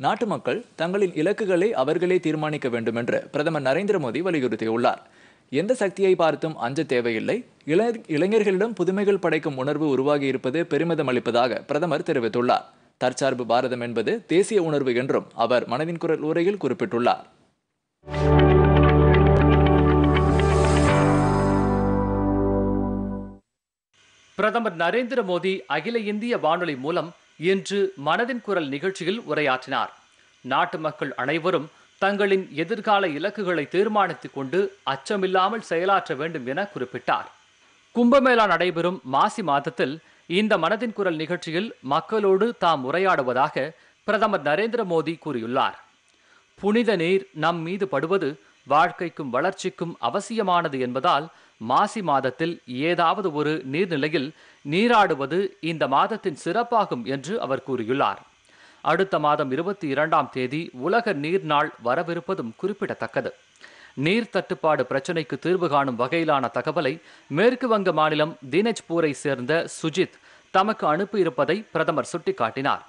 நாட்டு மக்கள் தங்களின் இலக்குகளை அவர்களே தீர்மானிக்க வேண்டும் என்று பிரதமர் நரேந்திர மோடி வலியுறுத்தியுள்ளார் எந்த சக்தியை பார்த்தும் அஞ்ச தேவையில்லை இள இளைஞர்களிடம் புதுமைகள் படைக்கும் உணர்வு உருவாகி இருப்பது பெருமிதம் அளிப்பதாக பிரதமர் தெரிவித்துள்ளார் தற்சார்பு பாரதம் என்பது தேசிய உணர்வு என்றும் அவர் மனதின் குரல் உரையில் குறிப்பிட்டுள்ளார் பிரதமர் நரேந்திர மோடி அகில இந்திய வானொலி மூலம் இன்று மனதின் குரல் நிகழ்ச்சியில் உரையாற்றினார் நாட்டு மக்கள் அனைவரும் தங்களின் எதிர்கால இலக்குகளை தீர்மானித்துக் கொண்டு அச்சமில்லாமல் செயலாற்ற வேண்டும் என குறிப்பிட்டார் கும்பமேளா நடைபெறும் மாசி மாதத்தில் இந்த மனதின் குரல் நிகழ்ச்சியில் மக்களோடு தாம் உரையாடுவதாக பிரதமர் நரேந்திர மோடி கூறியுள்ளார் புனித நீர் நம் மீது படுவது வாழ்க்கைக்கும் வளர்ச்சிக்கும் அவசியமானது என்பதால் மாசி மாதத்தில் ஏதாவது ஒரு நீர்நிலையில் நீராடுவது இந்த மாதத்தின் சிறப்பாகும் என்று அவர் கூறியுள்ளார் அடுத்த மாதம் இருபத்தி இரண்டாம் தேதி உலக நீர் நாள் வரவிருப்பதும் குறிப்பிடத்தக்கது நீர் தட்டுப்பாடு பிரச்சினைக்கு தீர்வு காணும் வகையிலான தகவலை மேற்கு வங்க மாநிலம் தினஜ்பூரை சேர்ந்த சுஜித் தமக்கு அனுப்பியிருப்பதை பிரதமர் சுட்டிக்காட்டினார்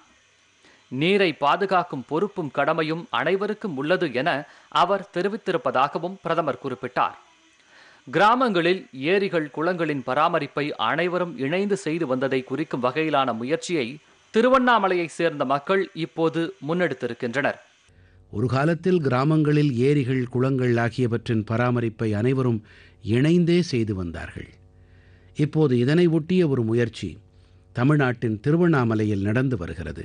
நீரை பாதுகாக்கும் பொறுப்பும் கடமையும் அனைவருக்கும் உள்ளது என அவர் தெரிவித்திருப்பதாகவும் பிரதமர் குறிப்பிட்டார் கிராமங்களில் ஏரிகள் குளங்களின் பராமரிப்பை அனைவரும் இணைந்து செய்து வந்ததை குறிக்கும் வகையிலான முயற்சியை திருவண்ணாமலையை சேர்ந்த மக்கள் இப்போது முன்னெடுத்திருக்கின்றனர் ஒரு காலத்தில் கிராமங்களில் ஏரிகள் குளங்கள் ஆகியவற்றின் பராமரிப்பை அனைவரும் இணைந்தே செய்து வந்தார்கள் இப்போது இதனை ஒட்டிய ஒரு முயற்சி தமிழ்நாட்டின் திருவண்ணாமலையில் நடந்து வருகிறது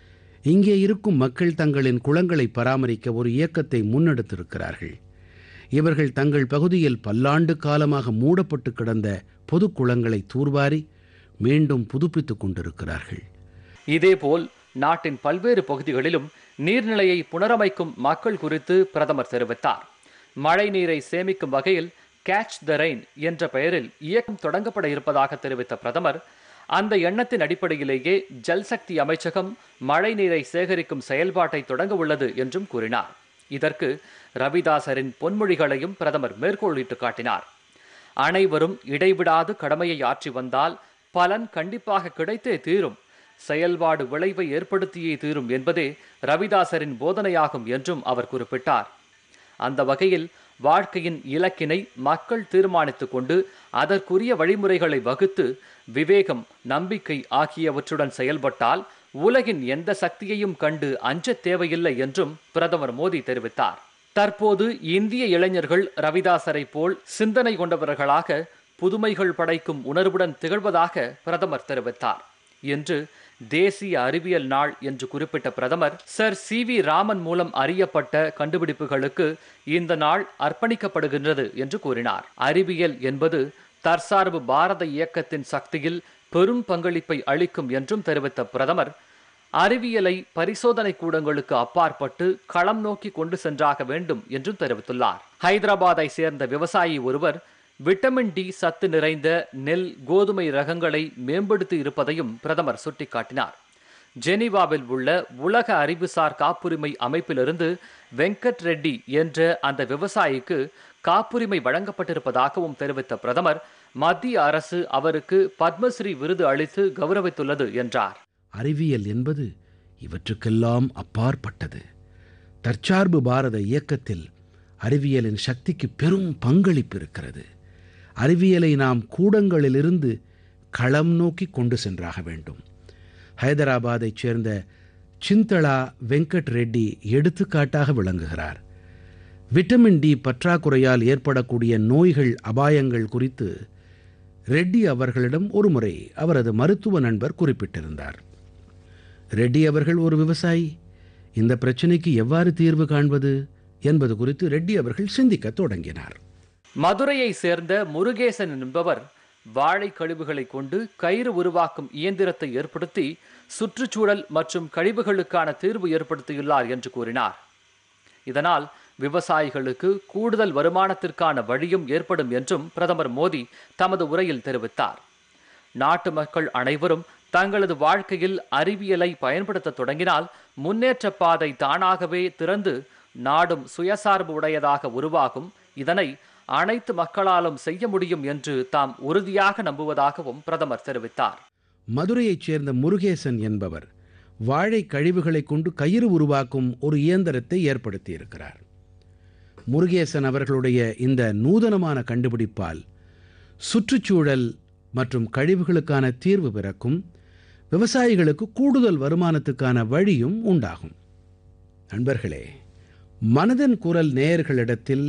இங்கே இருக்கும் மக்கள் தங்களின் குளங்களை பராமரிக்க ஒரு இயக்கத்தை முன்னெடுத்திருக்கிறார்கள் இவர்கள் தங்கள் பகுதியில் பல்லாண்டு காலமாக மூடப்பட்டு கிடந்த பொது குளங்களை தூர்வாரி மீண்டும் புதுப்பித்துக் கொண்டிருக்கிறார்கள் இதேபோல் நாட்டின் பல்வேறு பகுதிகளிலும் நீர்நிலையை புனரமைக்கும் மக்கள் குறித்து பிரதமர் தெரிவித்தார் மழை நீரை சேமிக்கும் வகையில் கேட்ச் த ரெயின் என்ற பெயரில் இயக்கம் தொடங்கப்பட இருப்பதாக தெரிவித்த பிரதமர் அந்த எண்ணத்தின் அடிப்படையிலேயே ஜல்சக்தி அமைச்சகம் மழை நீரை சேகரிக்கும் செயல்பாட்டை தொடங்க உள்ளது என்றும் கூறினார் இதற்கு ரவிதாசரின் பொன்மொழிகளையும் பிரதமர் மேற்கோளிட்டு காட்டினார் அனைவரும் இடைவிடாது கடமையை ஆற்றி வந்தால் பலன் கண்டிப்பாக கிடைத்தே தீரும் செயல்பாடு விளைவை ஏற்படுத்தியே தீரும் என்பதே ரவிதாசரின் போதனையாகும் என்றும் அவர் குறிப்பிட்டார் அந்த வகையில் வாழ்க்கையின் இலக்கினை மக்கள் தீர்மானித்துக் கொண்டு அதற்குரிய வழிமுறைகளை வகுத்து விவேகம் நம்பிக்கை ஆகியவற்றுடன் செயல்பட்டால் உலகின் எந்த சக்தியையும் கண்டு அஞ்சத் தேவையில்லை என்றும் பிரதமர் மோடி தெரிவித்தார் தற்போது இந்திய இளைஞர்கள் ரவிதாசரை போல் சிந்தனை கொண்டவர்களாக புதுமைகள் படைக்கும் உணர்வுடன் திகழ்வதாக பிரதமர் தெரிவித்தார் என்று தேசிய அறிவியல் நாள் என்று குறிப்பிட்ட பிரதமர் சர் சி வி ராமன் மூலம் அறியப்பட்ட கண்டுபிடிப்புகளுக்கு இந்த நாள் அர்ப்பணிக்கப்படுகின்றது என்று கூறினார் அறிவியல் என்பது தற்சார்பு பாரத இயக்கத்தின் சக்தியில் பெரும் பங்களிப்பை அளிக்கும் என்றும் தெரிவித்த பிரதமர் அறிவியலை பரிசோதனை கூடங்களுக்கு அப்பாற்பட்டு களம் நோக்கி கொண்டு சென்றாக வேண்டும் என்றும் தெரிவித்துள்ளார் ஹைதராபாத்தை சேர்ந்த விவசாயி ஒருவர் விட்டமின் டி சத்து நிறைந்த நெல் கோதுமை ரகங்களை மேம்படுத்தி இருப்பதையும் பிரதமர் சுட்டிக்காட்டினார் ஜெனீவாவில் உள்ள உலக அறிவுசார் காப்புரிமை அமைப்பிலிருந்து வெங்கட் ரெட்டி என்ற அந்த விவசாயிக்கு காப்புரிமை வழங்கப்பட்டிருப்பதாகவும் தெரிவித்த பிரதமர் மத்திய அரசு அவருக்கு பத்மஸ்ரீ விருது அளித்து கௌரவித்துள்ளது என்றார் அறிவியல் என்பது இவற்றுக்கெல்லாம் அப்பாற்பட்டது தற்சார்பு பாரத இயக்கத்தில் அறிவியலின் சக்திக்கு பெரும் பங்களிப்பு இருக்கிறது அறிவியலை நாம் கூடங்களிலிருந்து களம் நோக்கி கொண்டு சென்றாக வேண்டும் ஹைதராபாத்தைச் சேர்ந்த சிந்தளா வெங்கட் ரெட்டி எடுத்துக்காட்டாக விளங்குகிறார் விட்டமின் டி பற்றாக்குறையால் ஏற்படக்கூடிய நோய்கள் அபாயங்கள் குறித்து ரெட்டி அவர்களிடம் ஒருமுறை அவரது மருத்துவ நண்பர் குறிப்பிட்டிருந்தார் ரெட்டி அவர்கள் ஒரு விவசாயி இந்த பிரச்சனைக்கு எவ்வாறு தீர்வு காண்பது என்பது குறித்து ரெட்டி அவர்கள் சிந்திக்கத் தொடங்கினார் மதுரையை சேர்ந்த முருகேசன் என்பவர் வாழை கழிவுகளை கொண்டு கயிறு உருவாக்கும் இயந்திரத்தை ஏற்படுத்தி சுற்றுச்சூழல் மற்றும் கழிவுகளுக்கான தீர்வு ஏற்படுத்தியுள்ளார் என்று கூறினார் இதனால் விவசாயிகளுக்கு கூடுதல் வருமானத்திற்கான வழியும் ஏற்படும் என்றும் பிரதமர் மோடி தமது உரையில் தெரிவித்தார் நாட்டு மக்கள் அனைவரும் தங்களது வாழ்க்கையில் அறிவியலை பயன்படுத்த தொடங்கினால் முன்னேற்ற பாதை தானாகவே திறந்து நாடும் சுயசார்பு உடையதாக உருவாகும் இதனை அனைத்து மக்களாலும் செய்ய முடியும் என்று தாம் உறுதியாக நம்புவதாகவும் பிரதமர் தெரிவித்தார் மதுரையைச் சேர்ந்த முருகேசன் என்பவர் வாழை கழிவுகளை கொண்டு கயிறு உருவாக்கும் ஒரு இயந்திரத்தை ஏற்படுத்தியிருக்கிறார் முருகேசன் அவர்களுடைய இந்த நூதனமான கண்டுபிடிப்பால் சுற்றுச்சூழல் மற்றும் கழிவுகளுக்கான தீர்வு பிறக்கும் விவசாயிகளுக்கு கூடுதல் வருமானத்துக்கான வழியும் உண்டாகும் நண்பர்களே மனதின் குரல் நேயர்களிடத்தில்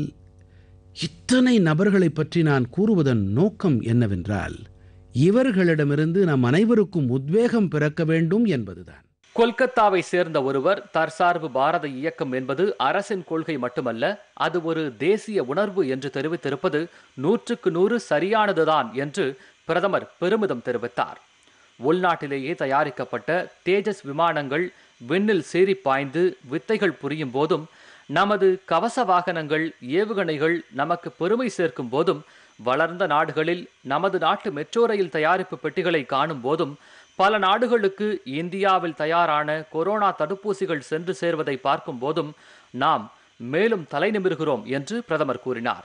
இத்தனை நபர்களைப் பற்றி நான் கூறுவதன் நோக்கம் என்னவென்றால் இவர்களிடமிருந்து நம் அனைவருக்கும் உத்வேகம் பிறக்க வேண்டும் என்பதுதான் கொல்கத்தாவை சேர்ந்த ஒருவர் தற்சார்பு பாரத இயக்கம் என்பது அரசின் கொள்கை மட்டுமல்ல அது ஒரு தேசிய உணர்வு என்று தெரிவித்திருப்பது நூற்றுக்கு நூறு சரியானதுதான் என்று பிரதமர் பெருமிதம் தெரிவித்தார் உள்நாட்டிலேயே தயாரிக்கப்பட்ட தேஜஸ் விமானங்கள் விண்ணில் சீறி பாய்ந்து வித்தைகள் புரியும் போதும் நமது கவச வாகனங்கள் ஏவுகணைகள் நமக்கு பெருமை சேர்க்கும் போதும் வளர்ந்த நாடுகளில் நமது நாட்டு மெட்ரோ ரயில் தயாரிப்பு பெட்டிகளை காணும் போதும் பல நாடுகளுக்கு இந்தியாவில் தயாரான கொரோனா தடுப்பூசிகள் சென்று சேர்வதை பார்க்கும் போதும் நாம் மேலும் தலை நிமிர்கிறோம் என்று பிரதமர் கூறினார்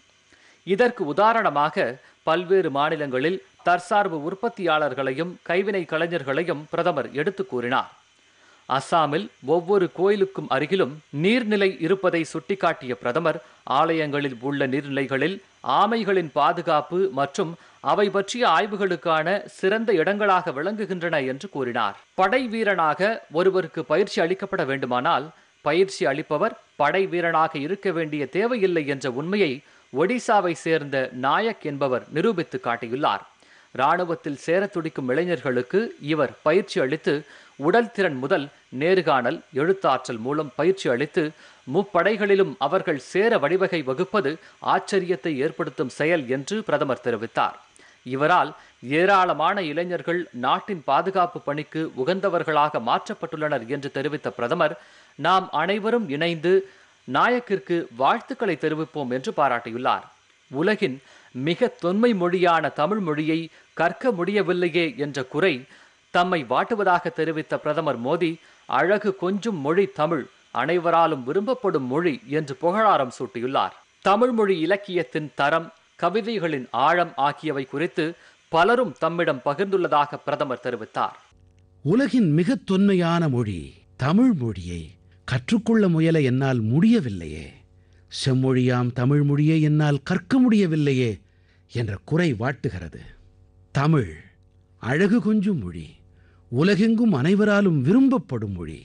இதற்கு உதாரணமாக பல்வேறு மாநிலங்களில் தற்சார்பு உற்பத்தியாளர்களையும் கைவினை கலைஞர்களையும் பிரதமர் எடுத்து கூறினார் அஸ்ஸாமில் ஒவ்வொரு கோயிலுக்கும் அருகிலும் நீர்நிலை இருப்பதை சுட்டிக்காட்டிய பிரதமர் ஆலயங்களில் உள்ள நீர்நிலைகளில் ஆமைகளின் பாதுகாப்பு மற்றும் அவை பற்றிய ஆய்வுகளுக்கான சிறந்த இடங்களாக விளங்குகின்றன என்று கூறினார் படை வீரனாக ஒருவருக்கு பயிற்சி அளிக்கப்பட வேண்டுமானால் பயிற்சி அளிப்பவர் படை வீரனாக இருக்க வேண்டிய தேவையில்லை என்ற உண்மையை ஒடிசாவை சேர்ந்த நாயக் என்பவர் நிரூபித்து காட்டியுள்ளார் இராணுவத்தில் சேர துடிக்கும் இளைஞர்களுக்கு இவர் பயிற்சி அளித்து உடல் திறன் முதல் நேர்காணல் எழுத்தாற்றல் மூலம் பயிற்சி அளித்து முப்படைகளிலும் அவர்கள் சேர வழிவகை வகுப்பது ஆச்சரியத்தை ஏற்படுத்தும் செயல் என்று பிரதமர் தெரிவித்தார் இவரால் ஏராளமான இளைஞர்கள் நாட்டின் பாதுகாப்பு பணிக்கு உகந்தவர்களாக மாற்றப்பட்டுள்ளனர் என்று தெரிவித்த பிரதமர் நாம் அனைவரும் இணைந்து நாயக்கிற்கு வாழ்த்துக்களை தெரிவிப்போம் என்று பாராட்டியுள்ளார் உலகின் மிக தொன்மை மொழியான தமிழ் மொழியை கற்க முடியவில்லையே என்ற குறை தம்மை வாட்டுவதாக தெரிவித்த பிரதமர் மோடி அழகு கொஞ்சும் மொழி தமிழ் அனைவராலும் விரும்பப்படும் மொழி என்று புகழாரம் சூட்டியுள்ளார் தமிழ் மொழி இலக்கியத்தின் தரம் கவிதைகளின் ஆழம் ஆகியவை குறித்து பலரும் தம்மிடம் பகிர்ந்துள்ளதாக பிரதமர் தெரிவித்தார் உலகின் மிகத் தொன்மையான மொழி தமிழ் மொழியை கற்றுக்கொள்ள முயல என்னால் முடியவில்லையே செம்மொழியாம் தமிழ் மொழியை என்னால் கற்க முடியவில்லையே என்ற குறை வாட்டுகிறது தமிழ் அழகு கொஞ்சும் மொழி உலகெங்கும் அனைவராலும் விரும்பப்படும் மொழி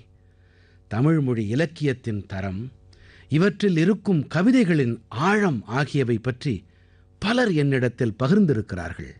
தமிழ் மொழி இலக்கியத்தின் தரம் இவற்றில் இருக்கும் கவிதைகளின் ஆழம் ஆகியவை பற்றி பலர் என்னிடத்தில் பகிர்ந்திருக்கிறார்கள்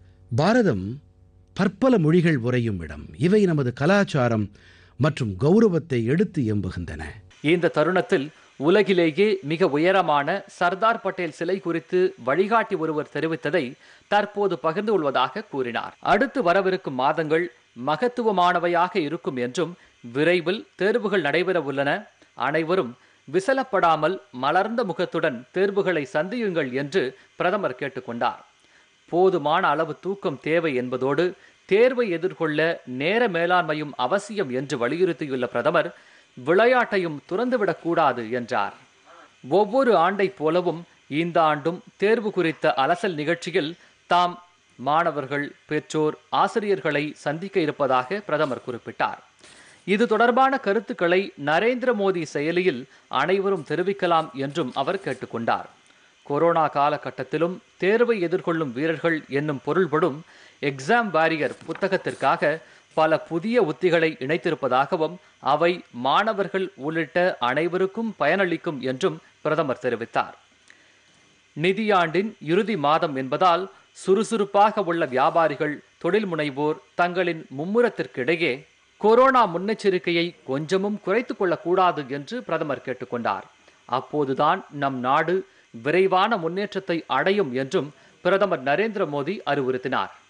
பாரதம் பற்பல மொழிகள் உறையும் இடம் இவை நமது கலாச்சாரம் மற்றும் கௌரவத்தை எடுத்து எம்புகின்றன இந்த தருணத்தில் உலகிலேயே மிக உயரமான சர்தார் பட்டேல் சிலை குறித்து வழிகாட்டி ஒருவர் தெரிவித்ததை தற்போது பகிர்ந்து கொள்வதாக கூறினார் அடுத்து வரவிருக்கும் மாதங்கள் மகத்துவமானவையாக இருக்கும் என்றும் விரைவில் தேர்வுகள் நடைபெற உள்ளன அனைவரும் விசலப்படாமல் மலர்ந்த முகத்துடன் தேர்வுகளை சந்தியுங்கள் என்று பிரதமர் கேட்டுக்கொண்டார் போதுமான அளவு தூக்கம் தேவை என்பதோடு தேர்வை எதிர்கொள்ள நேர மேலாண்மையும் அவசியம் என்று வலியுறுத்தியுள்ள பிரதமர் விளையாட்டையும் துறந்துவிடக்கூடாது என்றார் ஒவ்வொரு ஆண்டைப் போலவும் இந்த ஆண்டும் தேர்வு குறித்த அலசல் நிகழ்ச்சியில் தாம் மாணவர்கள் பெற்றோர் ஆசிரியர்களை சந்திக்க இருப்பதாக பிரதமர் குறிப்பிட்டார் இது தொடர்பான கருத்துக்களை நரேந்திர மோடி செயலியில் அனைவரும் தெரிவிக்கலாம் என்றும் அவர் கேட்டுக்கொண்டார் கொரோனா காலகட்டத்திலும் தேர்வை எதிர்கொள்ளும் வீரர்கள் என்னும் பொருள்படும் எக்ஸாம் வாரியர் புத்தகத்திற்காக பல புதிய உத்திகளை இணைத்திருப்பதாகவும் அவை மாணவர்கள் உள்ளிட்ட அனைவருக்கும் பயனளிக்கும் என்றும் பிரதமர் தெரிவித்தார் நிதியாண்டின் இறுதி மாதம் என்பதால் சுறுசுறுப்பாக உள்ள வியாபாரிகள் தொழில் முனைவோர் தங்களின் மும்முரத்திற்கிடையே கொரோனா முன்னெச்சரிக்கையை கொஞ்சமும் குறைத்துக் கொள்ளக்கூடாது என்று பிரதமர் கேட்டுக்கொண்டார் அப்போதுதான் நம் நாடு விரைவான முன்னேற்றத்தை அடையும் என்றும் பிரதமர் நரேந்திர மோடி அறிவுறுத்தினார்